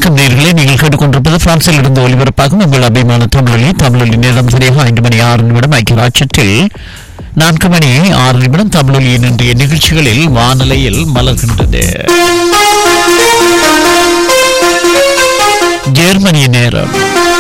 வணக்கம் நேர்களே நீங்கள் கேட்டுக்கொண்டிருப்பது பிரான்சில் இருந்து ஒலிபரப்பாகும் உங்கள் அபிமான தமிழொலி தமிழொலி நேரம் சரியாக ஐந்து மணி ஆறு நிமிடம் ஐக்கிய ராட்சத்தில் நான்கு மணி ஆறு நிமிடம் தமிழொலியின் இன்றைய நிகழ்ச்சிகளில் வானிலையில் மலர்கின்றது ஜெர்மனி நேரம்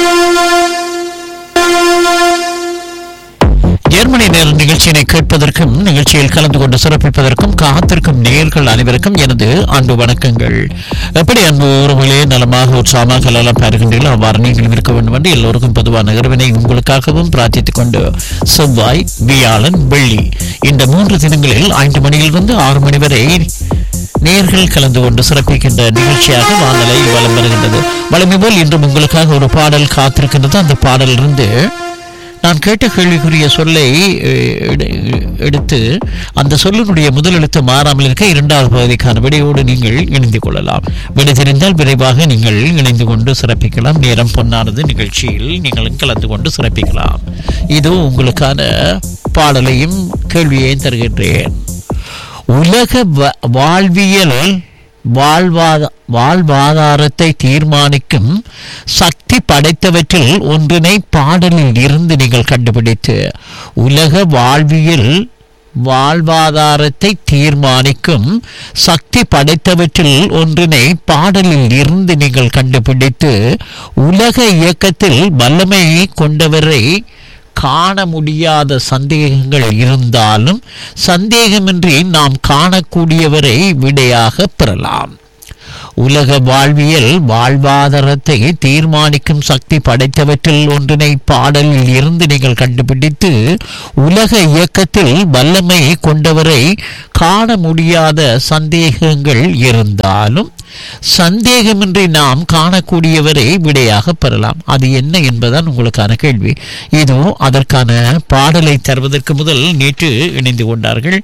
ஜெர்மனி நேர நிகழ்ச்சியினை கேட்பதற்கும் நிகழ்ச்சியில் கலந்து கொண்டு சிறப்பிப்பதற்கும் காத்திருக்கும் நேர்கள் அனைவருக்கும் எனது அன்பு வணக்கங்கள் எப்படி அன்பு உறவுகளே நலமாக உற்சாகமாக எல்லாம் பெறுகின்றீர்கள் அவ்வாறு நீங்களும் இருக்க வேண்டும் என்று எல்லோருக்கும் பொதுவான இறைவனை உங்களுக்காகவும் பிரார்த்தித்துக் கொண்டு செவ்வாய் வியாழன் வெள்ளி இந்த மூன்று தினங்களில் ஐந்து மணியிலிருந்து ஆறு மணி வரை நேர்கள் கலந்து கொண்டு சிறப்பிக்கின்ற நிகழ்ச்சியாக வானலை வலம் வருகின்றது வளமை போல் இன்றும் உங்களுக்காக ஒரு பாடல் காத்திருக்கின்றது அந்த பாடலிலிருந்து நான் கேட்ட கேள்விக்குரிய சொல்லை அஹ், எடு- எடுத்து அந்த சொல்லினுடைய முதல் எழுத்து மாறாமல் இருக்க இரண்டாவது பகுதிக்கான விடையோடு நீங்கள் இணைந்து கொள்ளலாம் விடை தெரிந்தால் விரைவாக நீங்கள் இணைந்து கொண்டு சிறப்பிக்கலாம் நேரம் பொன்னானது நிகழ்ச்சியில் நீங்களும் கலந்து கொண்டு சிறப்பிக்கலாம் இது உங்களுக்கான பாடலையும் கேள்வியையும் தருகின்றேன் உலக வ- வாழ்வியல் வாழ்வாத வாழ்வாதாரத்தை தீர்மானிக்கும் சக்தி படைத்தவற்றில் ஒன்றினை பாடலில் இருந்து நீங்கள் கண்டுபிடித்து உலக வாழ்வியல் வாழ்வாதாரத்தை தீர்மானிக்கும் சக்தி படைத்தவற்றில் ஒன்றினை பாடலில் இருந்து நீங்கள் கண்டுபிடித்து உலக இயக்கத்தில் வல்லமை கொண்டவரை காண முடியாத சந்தேகங்கள் இருந்தாலும் சந்தேகமின்றி நாம் காணக்கூடியவரை விடையாக பெறலாம் உலக வாழ்வியல் வாழ்வாதாரத்தை தீர்மானிக்கும் சக்தி படைத்தவற்றில் ஒன்றினை பாடலில் இருந்து நீங்கள் கண்டுபிடித்து உலக இயக்கத்தில் வல்லமை கொண்டவரை காண முடியாத சந்தேகங்கள் இருந்தாலும் சந்தேகமின்றி நாம் காணக்கூடியவரை விடையாக பெறலாம் அது என்ன என்பதுதான் உங்களுக்கான கேள்வி இதோ அதற்கான பாடலை தருவதற்கு முதல் நேற்று இணைந்து கொண்டார்கள்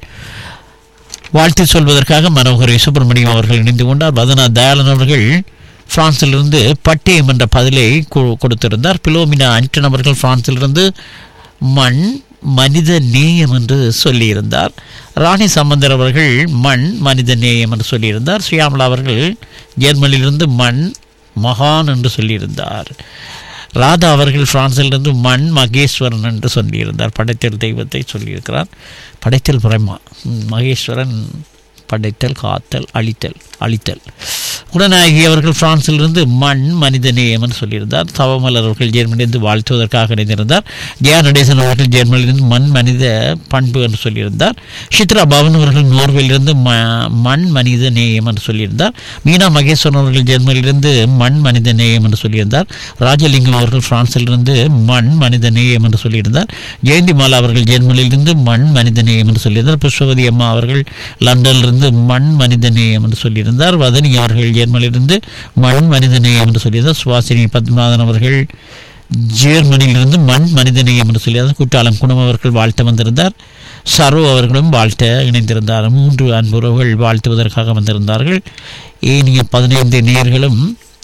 வாழ்த்து சொல்வதற்காக மனோகரி சுப்பிரமணியம் அவர்கள் இணைந்து கொண்டார் பதனா தயாளன் அவர்கள் பிரான்சிலிருந்து பட்டயம் என்ற பதிலை கொ- கொடுத்திருந்தார் பிலோமினா அன்டன் அவர்கள் பிரான்சிலிருந்து மண் மனித நேயம் என்று சொல்லியிருந்தார் ராணி சம்பந்தர் அவர்கள் மண் மனித நேயம் என்று சொல்லியிருந்தார் ஸ்ரீயாமலா அவர்கள் ஜெர்மனியிலிருந்து மண் மகான் என்று சொல்லியிருந்தார் ராதா அவர்கள் பிரான்சிலிருந்து மண் மகேஸ்வரன் என்று சொல்லியிருந்தார் படைத்தல் தெய்வத்தை சொல்லியிருக்கிறார் படைத்தல் பிரம்மா ம், மகேஸ்வரன் படைத்தல் காத்தல் அழித்தல் அழித்தல் குணநாயகி அவர்கள் பிரான்சிலிருந்து மண் மனித நேயம்னு சொல்லியிருந்தார் தவமலர் அவர்கள் ஜெர்மனியிலிருந்து வாழ்த்துவதற்காக இணைந்திருந்தார் ஜெயா நடேசன் அவர்கள் ஜெர்மனியிலிருந்து மண் மனித பண்பு என்று சொல்லியிருந்தார் சித்ரா பவன் அவர்கள் நோர்வேலிருந்து ம மண் மனித நேயம் என்று சொல்லியிருந்தார் மீனா மகேஸ்வரன் அவர்கள் ஜெர்மனியிலிருந்து மண் மனித நேயம் என்று சொல்லியிருந்தார் ராஜலிங்கம் அவர்கள் பிரான்சிலிருந்து மண் மனித நேயம் என்று சொல்லியிருந்தார் ஜெயந்தி மாலா அவர்கள் ஜெர்மனியிலிருந்து மண் மனித நேயம் என்று சொல்லியிருந்தார் புஷ்பவதி அம்மா அவர்கள் லண்டனிலிருந்து மண் மனித நேயம் என்று சொல்லியிருந்தார் வதனி அவர்கள் ஜெர்மனியிலிருந்து மண் மனித நேயம் என்று சொல்லியிருந்தார் சுவாசினி பத்மநாதன் அவர்கள் ஜெர்மனியிலிருந்து மண் மனித நேயம் என்று சொல்லியிருந்தார் குற்றாலம் குணம் அவர்கள் வாழ்த்த வந்திருந்தார் சரோ அவர்களும் வாழ்த்த இணைந்திருந்தார் மூன்று அன்புறவுகள் வாழ்த்துவதற்காக வந்திருந்தார்கள் ஏனைய பதினைந்து நேர்களும்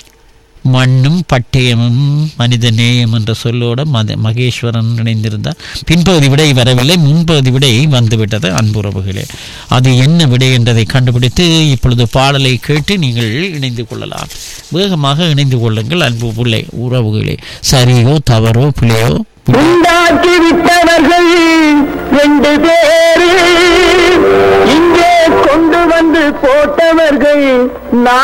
மண்ணும் பட்டயமும் மனித நேயம் என்ற சொல்லோட மத மகேஸ்வரன் இணைந்திருந்தார் பின்பகுதி விடை வரவில்லை முன்பகுதி விடை வந்துவிட்டது அன்புறவுகளே அது என்ன விடை என்றதை கண்டுபிடித்து இப்பொழுது பாடலை கேட்டு நீங்கள் இணைந்து கொள்ளலாம் வேகமாக இணைந்து கொள்ளுங்கள் அன்பு பிள்ளை உறவுகளே சரியோ தவறோ பிள்ளையோ உண்டாக்கி விட்டவர்கள் ரெண்டு பேரு இங்கே கொண்டு வந்து போட்டவர்கள் நான்